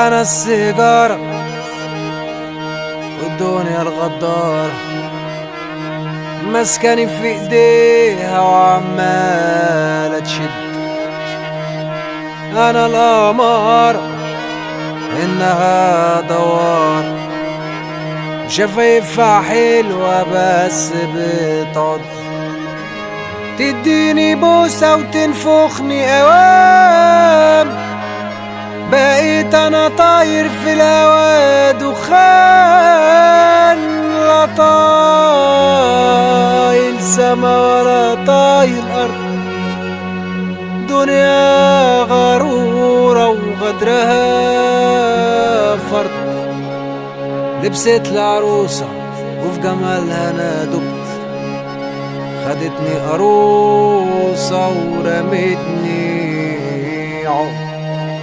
انا السيجارة والدنيا الغدارة مسكني في ايديها وعمالة تشد انا القمارة انها دوار شفايفها حلوة بس بتعض تديني بوسة وتنفخني اوام بقيت انا طاير في الهوا دخان لا طايل سما ولا طايل ارض دنيا غرورة وغدرها فرد لبست العروسة وفي جمالها انا دبت خدتني قروصة ورمتني عقد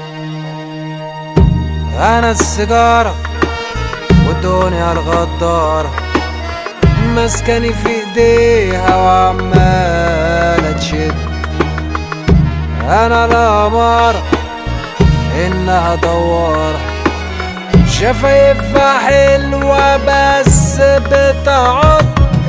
انا السيجارة والدنيا الغدارة مسكني في ايديها وعمالة تشد انا القمارة انها دوارة شفايفها حلوة بس بتعض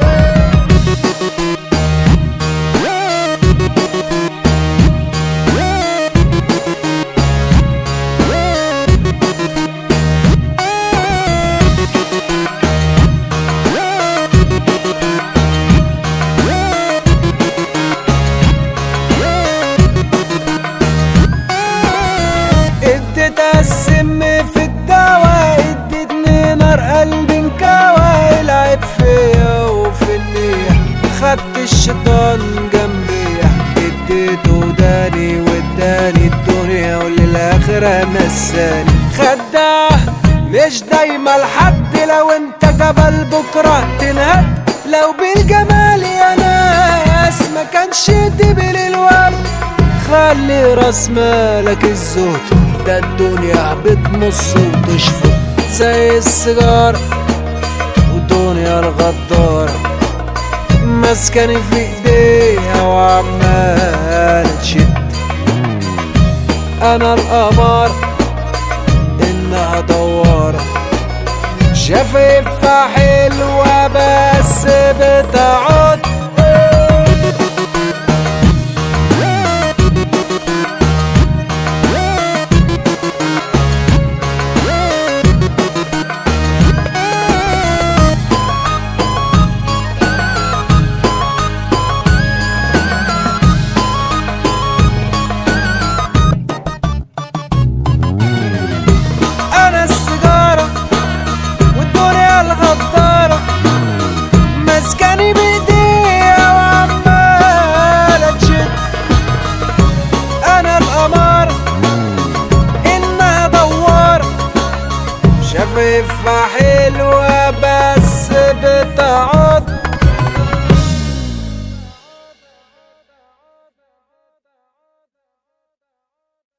اديتها السم في الدواء ادتني نار قلبي انكوى العب فيا وفي النية خدت الشيطان جنبي اديته داني واداني الدنيا وللاخرة نساني خداه مش دايما لحد لو انت جبل بكرة تنهد لو بالجمال يا ناس ما كانش دبل الورد خلي راس مالك الزهد ده الدنيا بتمص وتشفط زي السيجارة والدنيا الغدارة مسكني في ايديها وعمالة تشد انا القمر انها دوارة شفايفها حلوة بس بتعض انا السيجارة والدنيا الغدارة مسكني بايديها وعمالة تشد انا القمر انها دوارة شفايفها حلوة بس بتعض